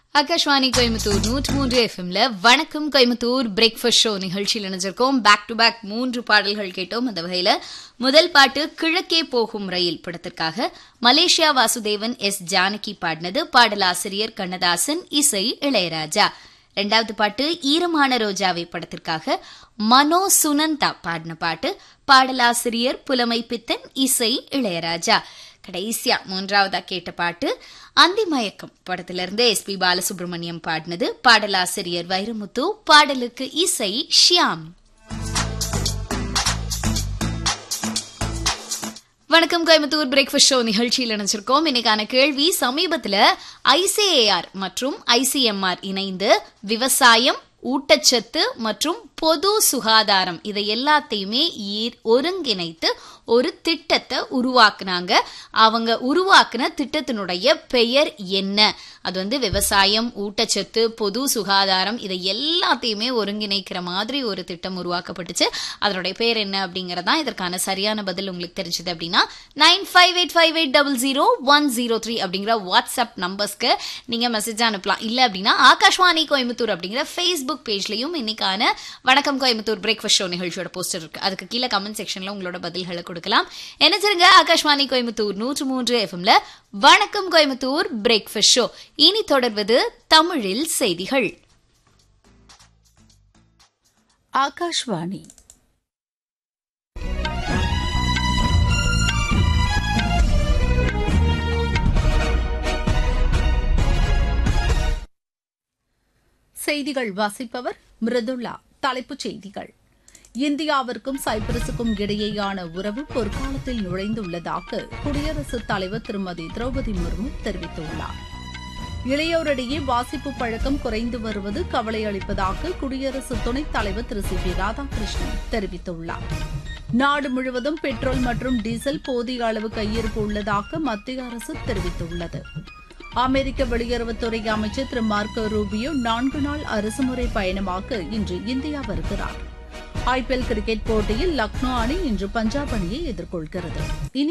ஆகாஷ்வாணி கோயம்புத்தூர் நூற்று மூன்று எஃப்எம்ல வணக்கம் கோயம்புத்தூர் பிரேக்ஃபாஸ்ட் ஷோ நிகழ்ச்சியில் இணைஞ்சிருக்கோம் பேக் டு பேக் மூன்று பாடல்கள் கேட்டோம் அந்த வகையில முதல் பாட்டு கிழக்கே போகும் ரயில் படத்திற்காக மலேசியா வாசுதேவன் எஸ் ஜானகி பாடினது பாடலாசிரியர் கண்ணதாசன் இசை இளையராஜா ரெண்டாவது பாட்டு ஈரமான ரோஜாவை படத்திற்காக மனோ சுனந்தா பாடின பாட்டு பாடலாசிரியர் புலமை பித்தன் இசை இளையராஜா கடைசியா மூன்றாவதா கேட்ட பாட்டு அந்தி மயக்கம் படத்திலிருந்து எஸ் பி பாலசுப்ரமணியம் பாடினது பாடலாசிரியர் வைரமுத்து பாடலுக்கு இசை ஷியாம் வணக்கம் கோயம்புத்தூர் பிரேக்ஃபாஸ்ட் ஷோ நிகழ்ச்சியில் நினைச்சிருக்கோம் இன்னைக்கான கேள்வி சமீபத்துல ஐசிஏஆர் மற்றும் ஐசிஎம்ஆர் இணைந்து விவசாயம் ஊட்டச்சத்து மற்றும் பொது சுகாதாரம் இதை எல்லாத்தையுமே ஈர்- ஒருங்கிணைத்து ஒரு திட்டத்தை உருவாக்குனாங்க அவங்க உருவாக்குன திட்டத்தினுடைய பெயர் என்ன அது வந்து விவசாயம் ஊட்டச்சத்து பொது சுகாதாரம் இதை எல்லாத்தையுமே ஒருங்கிணைக்கிற மாதிரி ஒரு திட்டம் உருவாக்கப்பட்டுச்சு அதனுடைய பேர் என்ன அப்படிங்கறதான் இதற்கான சரியான பதில் உங்களுக்கு தெரிஞ்சது அப்படின்னா nine five eight five eight double zero one zero three அப்படிங்கிற வாட்ஸ்அப் நம்பர்ஸ்க்கு நீங்க மெசேஜ் அனுப்பலாம் இல்ல அப்படின்னா ஆகாஷ்வாணி கோயம்புத்தூர் அப்படிங்கிற ஃபேஸ்புக் பேஜ்லயும் இன்னைக்கான வணக்கம் கோயம்புத்தூர் பிரேக்ஃபாஸ்ட் ஷோ நிகழ்ச்சியோட போஸ்டர் இருக்கு அதுக்கு கீழே கமெண்ட் செக்ஷன்ல உங்களோட பதில்களை கொடுக்கலாம் நினைச்சிருங்க ஆகாஷ்வாணி கோயம்புத்தூர் நூற்று மூன்று எஃப்எம்ல வணக்கம் கோயம்புத்தூர் பிரேக்ஃபாஸ்ட் ஷோ இனி தொடர்வது தமிழில் செய்திகள் ஆகாஷ்வாணி செய்திகள் வாசிப்பவர் மிருதுளா தலைப்புச் செய்திகள் இந்தியாவிற்கும் சைப்ரஸுக்கும் இடையேயான உறவு பொற்காலத்தில் நுழைந்துள்ளதாக குடியரசுத் தலைவர் திருமதி திரௌபதி முர்மு தெரிவித்துள்ளார் இளையோரிடையே வாசிப்பு பழக்கம் குறைந்து வருவது கவலை அளிப்பதாக குடியரசு துணைத் தலைவர் திரு சி பி ராதாகிருஷ்ணன் தெரிவித்துள்ளார் நாடு முழுவதும் பெட்ரோல் மற்றும் டீசல் போதிய அளவு கையிருப்பு உள்ளதாக மத்திய அரசு தெரிவித்துள்ளது அமெரிக்க வெளியுறவுத்துறை அமைச்சர் திரு மார்க்கோ ரூபியோ நான்கு நாள் அரசுமுறை பயணமாக இன்று இந்தியா வருகிறார் ஐபிஎல் கிரிக்கெட் போட்டியில் லக்னோ அணி இன்று பஞ்சாப் அணியை எதிர்கொள்கிறது இனி